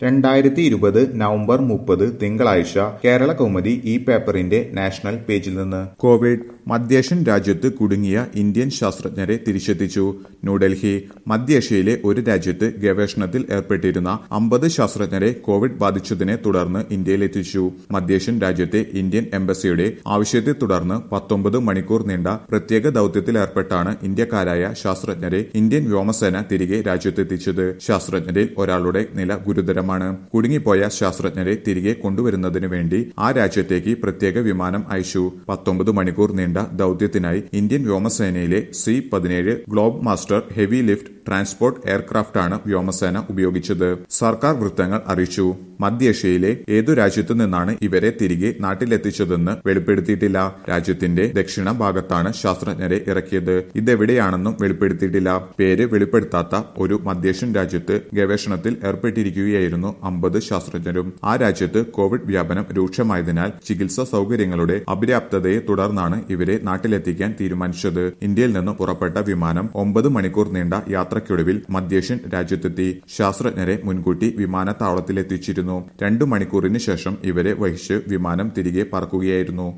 രണ്ടായിരത്തി ഇരുപത് നവംബർ മുപ്പത് തിങ്കളാഴ്ച കേരള കൗമുദി ഈ പേപ്പറിന്റെ നാഷണൽ പേജിൽ നിന്ന് കോവിഡ് മധ്യേഷ്യൻ രാജ്യത്ത് കുടുങ്ങിയ ഇന്ത്യൻ ശാസ്ത്രജ്ഞരെ തിരിച്ചെത്തിച്ചു ന്യൂഡൽഹി മധ്യേഷ്യയിലെ ഒരു രാജ്യത്ത് ഗവേഷണത്തിൽ ഏർപ്പെട്ടിരുന്ന അമ്പത് ശാസ്ത്രജ്ഞരെ കോവിഡ് ബാധിച്ചതിനെ തുടർന്ന് ഇന്ത്യയിലെത്തിച്ചു മധ്യേഷ്യൻ രാജ്യത്തെ ഇന്ത്യൻ എംബസിയുടെ ആവശ്യത്തെ തുടർന്ന് പത്തൊമ്പത് മണിക്കൂർ നീണ്ട പ്രത്യേക ദൌത്യത്തിൽ ഏർപ്പെട്ടാണ് ഇന്ത്യക്കാരായ ശാസ്ത്രജ്ഞരെ ഇന്ത്യൻ വ്യോമസേന തിരികെ രാജ്യത്തെത്തിച്ചത് ശാസ്ത്രജ്ഞരിൽ ഒരാളുടെ നില ഗുരുതരമാണ് കുടുങ്ങിപ്പോയ ശാസ്ത്രജ്ഞരെ തിരികെ കൊണ്ടുവരുന്നതിനു വേണ്ടി ആ രാജ്യത്തേക്ക് പ്രത്യേക വിമാനം അയച്ചു പത്തൊമ്പത് മണിക്കൂർ നീണ്ട ദൌത്യത്തിനായി ഇന്ത്യൻ വ്യോമസേനയിലെ സി പതിനേഴ് Globemaster heavy lift transport എയർക്രാഫ്റ്റാണ് വ്യോമസേന ഉപയോഗിച്ചത് സർക്കാർ വൃത്തങ്ങൾ അറിയിച്ചു മധ്യേഷ്യയിലെ ഏതു രാജ്യത്തു നിന്നാണ് ഇവരെ തിരികെ നാട്ടിലെത്തിച്ചതെന്ന് വെളിപ്പെടുത്തിയിട്ടില്ല രാജ്യത്തിന്റെ ദക്ഷിണ ഭാഗത്താണ് ശാസ്ത്രജ്ഞരെ ഇറക്കിയത് ഇതെവിടെയാണെന്നും വെളിപ്പെടുത്തിയിട്ടില്ല പേര് വെളിപ്പെടുത്താത്ത ഒരു മധ്യേഷ്യൻ രാജ്യത്ത് ഗവേഷണത്തിൽ ഏർപ്പെട്ടിരിക്കുകയായിരുന്നു അമ്പത് ശാസ്ത്രജ്ഞരും ആ രാജ്യത്ത് കോവിഡ് വ്യാപനം രൂക്ഷമായതിനാൽ ചികിത്സാ സൗകര്യങ്ങളുടെ അപര്യാപ്തതയെ തുടർന്നാണ് ഇവരെ നാട്ടിലെത്തിക്കാൻ തീരുമാനിച്ചത് ഇന്ത്യയിൽ നിന്ന് പുറപ്പെട്ട വിമാനം ഒമ്പത് മണിക്കൂർ നീണ്ട യാത്രയ്ക്കൊടുവിൽ മധ്യേഷ്യൻ രാജ്യത്തെത്തി ശാസ്ത്രജ്ഞരെ മുൻകൂട്ടി വിമാനത്താവളത്തിലെത്തിച്ചിരുന്നു രണ്ടു മണിക്കൂറിന് ശേഷം ഇവരെ വഹിച്ച് വിമാനം തിരികെ പറക്കുകയായിരുന്നു